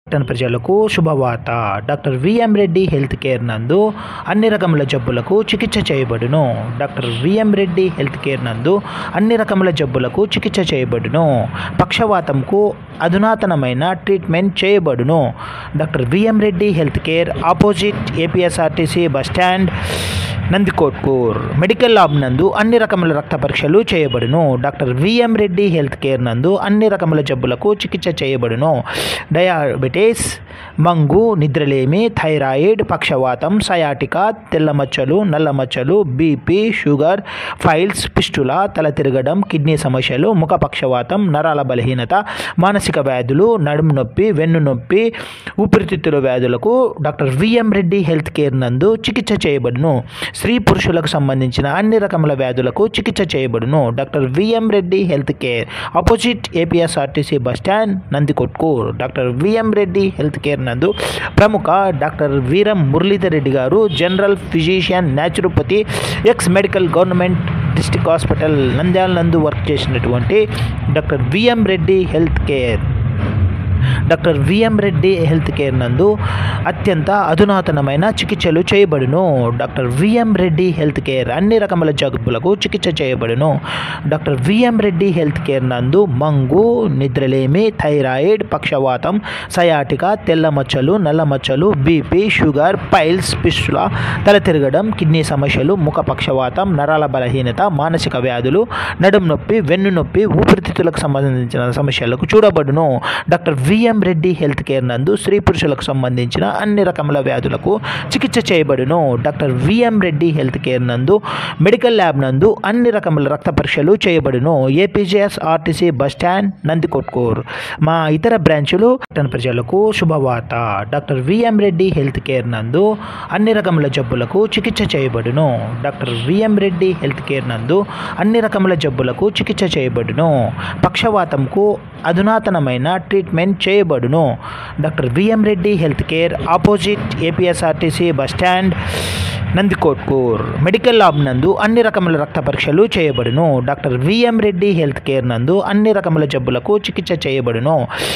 పట్టణ ప్రజలకు శుభవార్త doctor VM Reddy health care నందు అన్ని రకముల జబ్బులకు చికిత్స చేయబడును doctor VM Reddy health care నందు అన్ని రకముల జబ్బులకు చికిత్స చేయబడును పక్షవాతంకు అధునాతనమైన ట్రీట్మెంట్ చేయబడును doctor VM Reddy health care opposite APSRTC bus stand Nandikotkur medical lab నందు అన్ని రకముల రక్త పరీక్షలు చేయబడును doctor VM Reddy health care నందు అన్ని రకముల జబ్బులకు చికిత్స చేయబడును డయాబెటీస్ మంగు నిద్రలేమి థైరాయిడ్ పక్షవాతం సయాటికా తెల్ల మచ్చలు నల్ల మచ్చలు బీపీ షుగర్ ఫైల్స్ పిస్టుల తల తిరగడం కిడ్నీ సమస్యలు ముఖ పక్షవాతం నరాల బలహీనత మానసిక వ్యాధులు నడుము నొప్పి వెన్ను నొప్పి ఊపిరితిత్తుల వ్యాధులకు doctor VM Reddy health care నందు చికిత్స చేయబడును స్త్రీ పురుషులకు సంబంధించిన అన్ని రకముల వ్యాధులకు చికిత్స చేయబడును doctor VM Reddy health care opposite APSRTC bus stand Nandikotkur doctor VM Reddy health care నందు ప్రముఖ డాక్టర్ వీరం మురళీధర్ రెడ్డి గారు general physician naturopathy ex medical government district hospital Nandyal నందు వర్క్ చేసినటువంటి doctor VM Reddy health care doctor VM Reddy health care నందు అత్యంత అధునాతనమైన చికిత్సలు చేయబడును doctor VM Reddy health care అన్ని రకముల జబ్బులకు చికిత్స చేయబడును doctor VM Reddy health care నందు మంగు నిద్రలేమి థైరాయిడ్ పక్షవాతం సయాటిక తెల్ల మచ్చలు నల్ల మచ్చలు బీపీ షుగర్ పైల్స్ పిస్టుల తల తిరగడం కిడ్నీ సమస్యలు ముఖ పక్షవాతం నరాల బలహీనత మానసిక వ్యాధులు నడుము నొప్పి వెన్ను నొప్పి ఊపిరితిత్తులకు సంబంధించిన సమస్యలకు చూడబడును doctor VM Reddy health care నందు స్త్రీ పురుషులకు సంబంధించిన అన్ని రకముల వ్యాధులకు చికిత్స చేయబడును doctor VM Reddy health care నందు మెడికల్ ల్యాబ్ నందు అన్ని రకముల రక్త పరీక్షలు చేయబడును APJS RTC bus stand Nandikotkur మా ఇతర బ్రాంచులు పట్టణ ప్రజలకు శుభవార్త doctor VM Reddy health care నందు అన్ని రకముల జబ్బులకు చికిత్స చేయబడును doctor VM Reddy health care నందు అన్ని రకముల జబ్బులకు చికిత్స చేయబడును పక్షవాతంకు అధునాతనమైన ట్రీట్మెంట్ చేయబడును doctor VM Reddy health care opposite APSRTC bus stand Nandikotkur medical lab నందు అన్ని రకముల రక్త పరీక్షలు చేయబడును doctor VM Reddy health care నందు అన్ని రకముల జబ్బులకు చికిత్స చేయబడును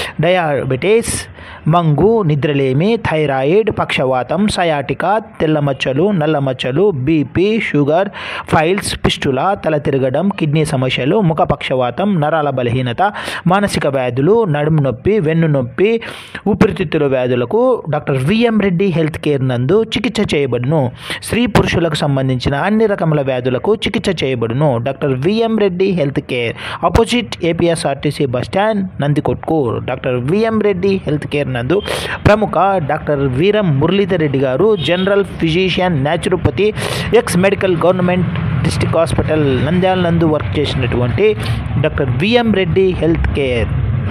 డయాబెటీస్ మంగు నిద్రలేమి థైరాయిడ్ పక్షవాతం సయాటికా తెల్ల మచ్చలు నల్ల మచ్చలు బీపీ షుగర్ ఫైల్స్ పిస్టుల తల తిరగడం కిడ్నీ సమస్యలు ముఖ పక్షవాతం నరాల బలహీనత మానసిక వ్యాధులు నడుము నొప్పి వెన్ను నొప్పి ఊపిరితిత్తుల వ్యాధులకు doctor VM Reddy health care నందు చికిత్స చేయబడును స్త్రీ పురుషులకు సంబంధించిన అన్ని రకముల వ్యాధులకు చికిత్స చేయబడును doctor VM Reddy health care opposite APSRTC bus stand Nandikotkur doctor VM Reddy health care నందు ప్రముఖ డాక్టర్ వీరం మురళీధర్ రెడ్డి గారు general physician naturopathy ex medical government district hospital Nandyal నందు వర్క్ చేసినటువంటి doctor VM Reddy health care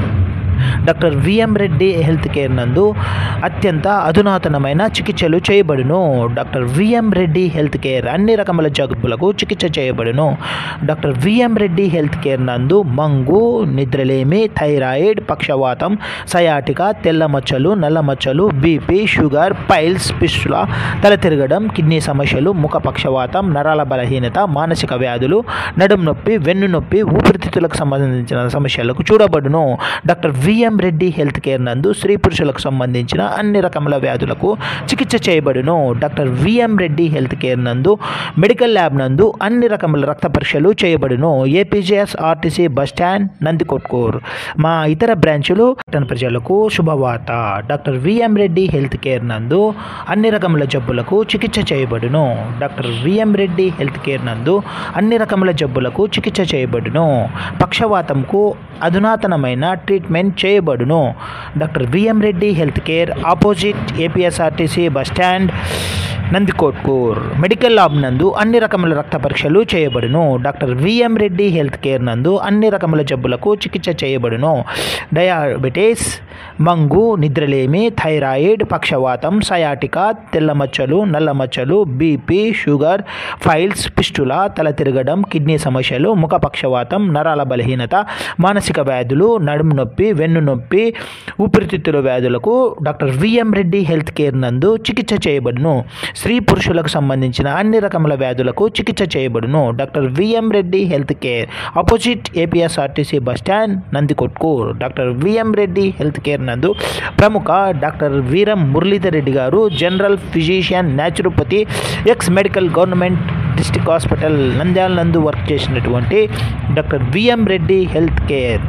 doctor VM Reddy health care నందు అత్యంత అధునాతనమైన చికిత్సలు చేయబడును doctor VM Reddy health care అన్ని రకముల జబ్బులకు చికిత్స చేయబడును doctor VM Reddy health care నందు మంగు నిద్రలేమి థైరాయిడ్ పక్షవాతం సయాటిక తెల్ల మచ్చలు నల్ల మచ్చలు బీపీ షుగర్ పైల్స్ పిస్టుల తల తిరగడం కిడ్నీ సమస్యలు ముఖ పక్షవాతం నరాల బలహీనత మానసిక వ్యాధులు నడుము నొప్పి వెన్ను నొప్పి ఊపిరితిత్తులకు సంబంధించిన సమస్యలకు చూడబడును doctor VM Reddy health care నందు స్త్రీ పురుషులకు సంబంధించిన అన్ని రకముల వ్యాధులకు చికిత్స చేయబడును doctor VM Reddy health care నందు మెడికల్ ల్యాబ్ నందు అన్ని రకముల రక్త పరీక్షలు చేయబడును APJS RTC bus stand Nandikotkur మా ఇతర బ్రాంచులు పట్టణ ప్రజలకు శుభవార్త doctor VM Reddy health care నందు అన్ని రకముల జబ్బులకు చికిత్స చేయబడును doctor VM Reddy health care నందు అన్ని రకముల జబ్బులకు చికిత్స చేయబడును పక్షవాతంకు అధునాతనమైన ట్రీట్మెంట్ చేయబడును doctor VM Reddy health care opposite APSRTC bus stand Nandikotkur medical lab నందు అన్ని రకముల రక్త పరీక్షలు చేయబడును doctor VM Reddy health care నందు అన్ని రకముల జబ్బులకు చికిత్స చేయబడును డయాబెటీస్ మంగు నిద్రలేమి థైరాయిడ్ పక్షవాతం సయాటికా తెల్ల మచ్చలు నల్ల మచ్చలు బీపీ షుగర్ ఫైల్స్ పిస్టుల తల తిరగడం కిడ్నీ సమస్యలు ముఖ పక్షవాతం నరాల బలహీనత మానసిక వ్యాధులు నడుము నొప్పి వెన్ను నొప్పి ఊపిరితిత్తుల వ్యాధులకు doctor VM Reddy health care నందు చికిత్స చేయబడును స్త్రీ పురుషులకు సంబంధించిన అన్ని రకముల వ్యాధులకు చికిత్స చేయబడును doctor VM Reddy health care opposite APSRTC bus stand Nandikotkur doctor VM Reddy health care care నందు ప్రముఖ డాక్టర్ వీరం మురళీధర్ రెడ్డి గారు general physician naturopathy ex medical government district hospital Nandyal నందు వర్క్ చేసినటువంటి doctor VM Reddy health care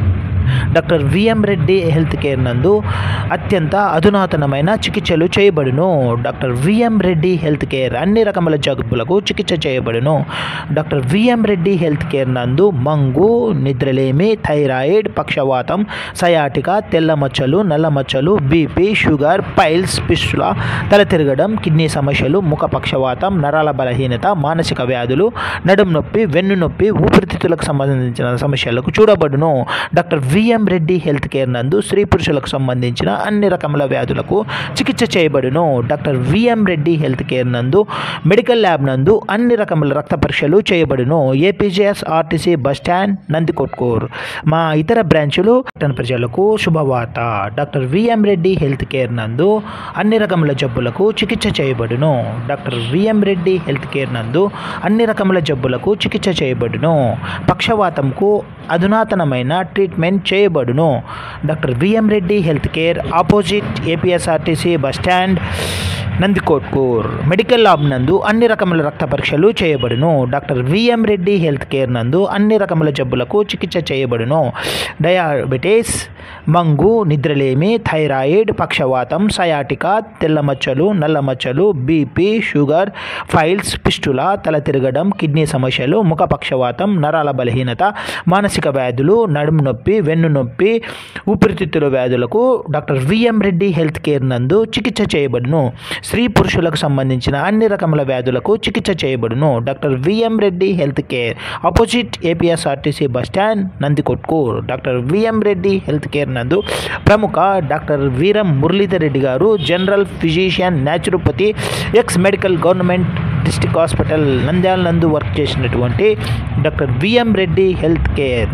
doctor VM Reddy health care నందు అత్యంత అధునాతనమైన చికిత్సలు చేయబడును doctor VM Reddy health care అన్ని రకముల జబ్బులకు చికిత్స చేయబడును doctor VM Reddy health care నందు మంగు నిద్రలేమి థైరాయిడ్ పక్షవాతం సయాటిక తెల్ల మచ్చలు నల్ల మచ్చలు బీపీ షుగర్ పైల్స్ పిస్టుల తల తిరగడం కిడ్నీ సమస్యలు ముఖ పక్షవాతం నరాల బలహీనత మానసిక వ్యాధులు నడుము నొప్పి వెన్ను నొప్పి ఊపిరితిత్తులకు సంబంధించిన సమస్యలకు చూడబడును doctor VM Reddy health care నందు స్త్రీ పురుషులకు సంబంధించిన అన్ని రకముల వ్యాధులకు చికిత్స చేయబడును doctor VM Reddy health care నందు మెడికల్ ల్యాబ్ నందు అన్ని రకముల రక్త పరీక్షలు చేయబడును APJS RTC bus stand Nandikotkur మా ఇతర బ్రాంచులు పట్టణ ప్రజలకు శుభవార్త doctor VM Reddy health care నందు అన్ని రకముల జబ్బులకు చికిత్స చేయబడును doctor VM Reddy health care నందు అన్ని రకముల జబ్బులకు చికిత్స చేయబడును పక్షవాతంకు అధునాతనమైన ట్రీట్మెంట్ చేయబడును doctor VM Reddy health care opposite APSRTC bus stand Nandikotkur medical lab నందు అన్ని రకముల రక్త పరీక్షలు చేయబడును doctor VM Reddy health care నందు అన్ని రకముల జబ్బులకు చికిత్స చేయబడును డయాబెటీస్ మంగు నిద్రలేమి థైరాయిడ్ పక్షవాతం సయాటిక తెల్ల మచ్చలు నల్ల మచ్చలు బీపీ షుగర్ ఫైల్స్ పిస్టుల తల తిరగడం కిడ్నీ సమస్యలు ముఖ పక్షవాతం నరాల బలహీనత మానసిక వ్యాధులు నడుము నొప్పి వెన్ను నొప్పి ఊపిరితిత్తుల వ్యాధులకు doctor VM Reddy health care నందు చికిత్స చేయబడును స్త్రీ పురుషులకు సంబంధించిన అన్ని రకముల వ్యాధులకు చికిత్స చేయబడును doctor VM Reddy health care opposite APSRTC bus stand Nandikotkur doctor VM Reddy health care నందు ప్రముఖ డాక్టర్ వీరం మురళీధర్ రెడ్డి గారు general physician naturopathy ex medical government district hospital Nandyal నందు వర్క్ చేసినటువంటి doctor VM Reddy health care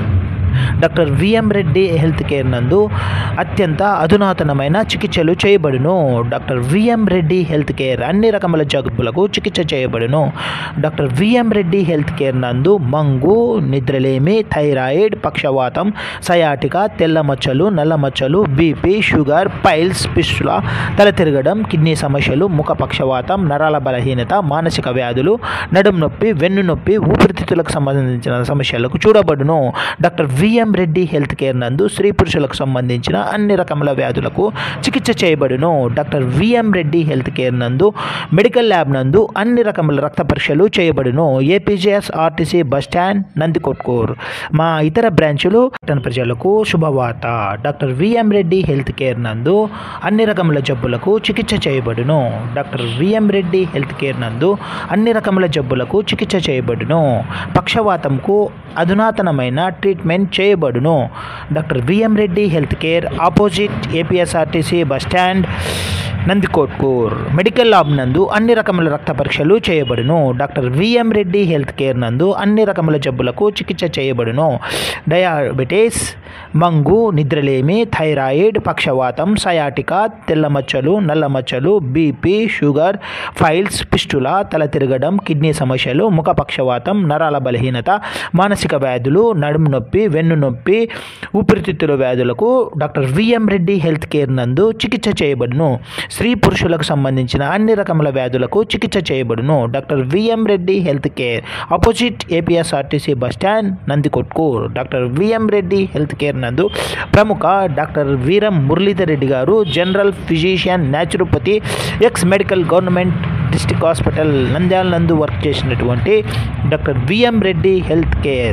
doctor VM Reddy health care నందు అత్యంత అధునాతనమైన చికిత్సలు చేయబడును doctor VM Reddy health care అన్ని రకముల జబ్బులకు చికిత్స చేయబడును doctor VM Reddy health care నందు మంగు నిద్రలేమి థైరాయిడ్ పక్షవాతం సయాటిక తెల్ల మచ్చలు నల్ల మచ్చలు బీపీ షుగర్ పైల్స్ పిస్టుల తల తిరగడం కిడ్నీ సమస్యలు ముఖ పక్షవాతం నరాల బలహీనత మానసిక వ్యాధులు నడుము నొప్పి వెన్ను నొప్పి ఊపిరితిత్తులకు సంబంధించిన సమస్యలకు చూడబడును doctor VM Reddy health care నందు స్త్రీ పురుషులకు సంబంధించిన అన్ని రకముల వ్యాధులకు చికిత్స చేయబడును doctor VM Reddy health care నందు మెడికల్ ల్యాబ్ నందు అన్ని రకముల రక్త పరీక్షలు చేయబడును APJS RTC bus stand Nandikotkur మా ఇతర బ్రాంచులు పట్టణ ప్రజలకు శుభవార్త doctor VM Reddy health care నందు అన్ని రకముల జబ్బులకు చికిత్స చేయబడును doctor VM Reddy health care నందు అన్ని రకముల జబ్బులకు చికిత్స చేయబడును పక్షవాతంకు అధునాతనమైన ట్రీట్మెంట్ చేయబడును doctor VM Reddy health care opposite APSRTC bus stand Nandikotkur medical lab నందు అన్ని రకముల రక్త పరీక్షలు చేయబడును doctor VM Reddy health care నందు అన్ని రకముల జబ్బులకు చికిత్స చేయబడును డయాబెటీస్ మంగు నిద్రలేమి థైరాయిడ్ పక్షవాతం సయాటిక తెల్ల మచ్చలు నల్ల మచ్చలు బీపీ షుగర్ ఫైల్స్ పిస్టుల తల తిరగడం కిడ్నీ సమస్యలు ముఖ పక్షవాతం నరాల బలహీనత మానసిక వ్యాధులు నడుము నొప్పి వెన్ను నొప్పి ఊపిరితిత్తుల వ్యాధులకు doctor VM Reddy health care నందు చికిత్స చేయబడును స్త్రీ పురుషులకు సంబంధించిన అన్ని రకముల వ్యాధులకు చికిత్స చేయబడును doctor VM Reddy health care opposite APSRTC bus stand Nandikotkur doctor VM Reddy health care నందు ప్రముఖ డాక్టర్ వీరం మురళీధర్ రెడ్డి గారు general physician naturopathy ex medical government district hospital Nandyal నందు వర్క్ చేసినటువంటి doctor VM Reddy health care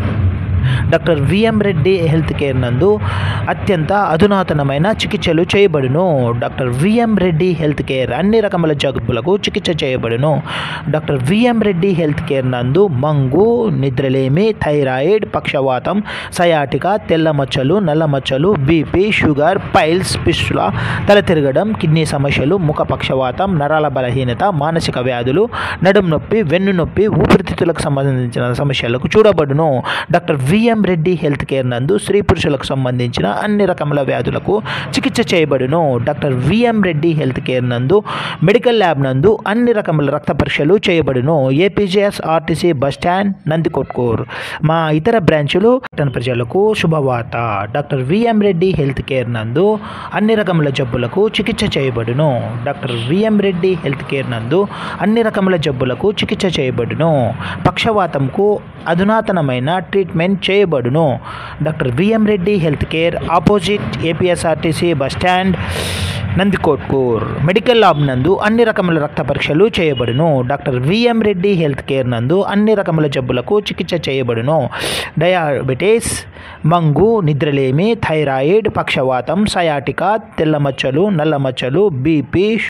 doctor VM Reddy health care నందు అత్యంత అధునాతనమైన చికిత్సలు చేయబడును doctor VM Reddy health care అన్ని రకముల జబ్బులకు చికిత్స చేయబడును doctor VM Reddy health care నందు మంగు నిద్రలేమి థైరాయిడ్ పక్షవాతం సయాటిక తెల్ల మచ్చలు నల్ల మచ్చలు బీపీ షుగర్ పైల్స్ పిస్టుల తల తిరగడం కిడ్నీ సమస్యలు ముఖ పక్షవాతం నరాల బలహీనత మానసిక వ్యాధులు నడుము నొప్పి వెన్ను నొప్పి ఊపిరితిత్తులకు సంబంధించిన సమస్యలకు చూడబడును doctor V VM Reddy health care నందు స్త్రీ పురుషులకు సంబంధించిన అన్ని రకముల వ్యాధులకు చికిత్స చేయబడును doctor VM Reddy health care నందు మెడికల్ ల్యాబ్ నందు అన్ని రకముల రక్త పరీక్షలు చేయబడును APJS RTC bus stand Nandikotkur మా ఇతర బ్రాంచులు పట్టణ ప్రజలకు శుభవార్త doctor VM Reddy health care నందు అన్ని రకముల జబ్బులకు చికిత్స చేయబడును doctor VM Reddy health care నందు అన్ని రకముల జబ్బులకు చికిత్స చేయబడును పక్షవాతంకు అధునాతనమైన ట్రీట్మెంట్ చేయబడును doctor VM Reddy health care opposite APSRTC bus stand Nandikotkur medical lab నందు అన్ని రకముల రక్త పరీక్షలు చేయబడును doctor VM Reddy health care నందు అన్ని రకముల జబ్బులకు చికిత్స చేయబడును డయాబెటీస్ మంగు నిద్రలేమి థైరాయిడ్ పక్షవాతం సయాటికా తెల్ల మచ్చలు నల్ల మచ్చలు బీపీ